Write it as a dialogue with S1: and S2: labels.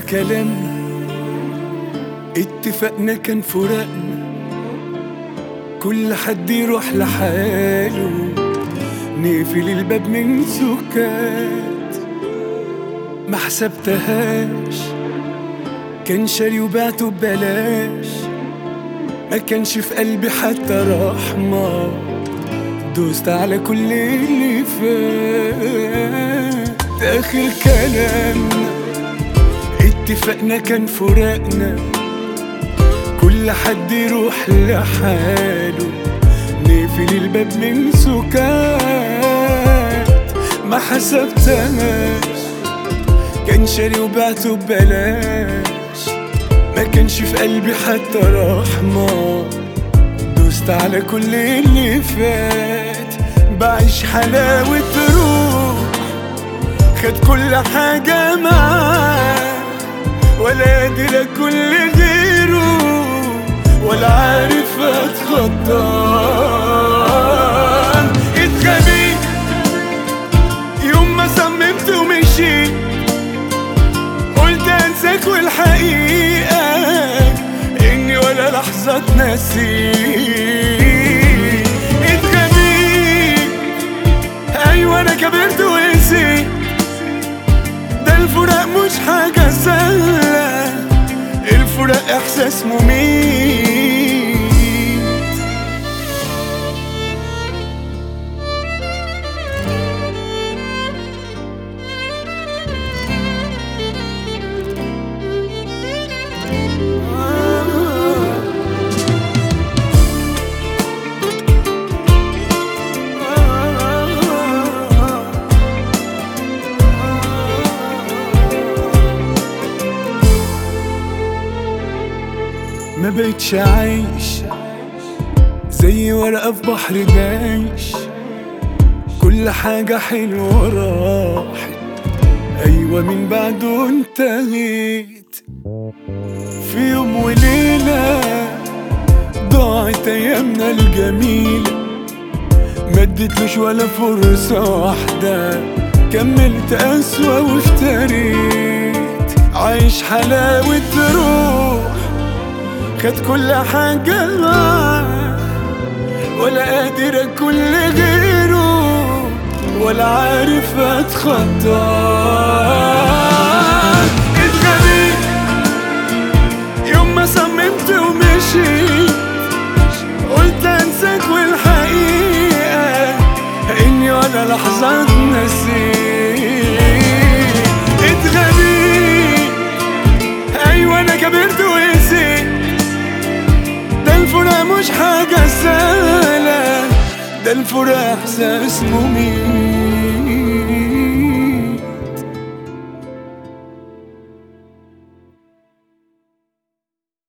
S1: كلامنا اتفقنا كان فراقنا كل حد يروح لحاله نقفل الباب من سكات ما حسبتهاش كان شاري وبعته ببلاش ما كانش في قلبي حتى رحمة دوست على كل اللي فات آخر كلامنا اتفقنا كان فراقنا كل حد يروح لحاله نقفل الباب من سكات ما حسبتهاش كان شاري وبعته ببلاش ما كانش في قلبي حتى رحمة دوست على كل اللي فات بعيش حلاوة روح خد كل حاجة معاه ولا قادر كل غيره ولا عارف اتخطى اتغبيت يوم ما صممت ومشيت قلت انساك والحقيقة اني ولا لحظة اتنسيت اتغبيت ايوه انا كبرت ونسيت ده الفراق مش حاجة سهلة الفراق احساس مميت ما بقتش عايش زي ورقة في بحر دايش كل حاجة حلوة راحت أيوة من بعده انتهيت في يوم وليلة ضاعت أيامنا الجميلة ما اديتلوش ولا فرصة واحدة كملت أسوأ وافتريت عايش حلاوة روح خد كل حاجة معاه ولا قادر كل غيره ولا عارف اتخطى اتغبيت يوم ما صممت ومشيت قلت انساك والحقيقة اني ولا لحظة نسيت اتغبيت ايوه انا كبرت ونسيت ده الفراق مش حاجة سهلة ده الفراق احساس مميت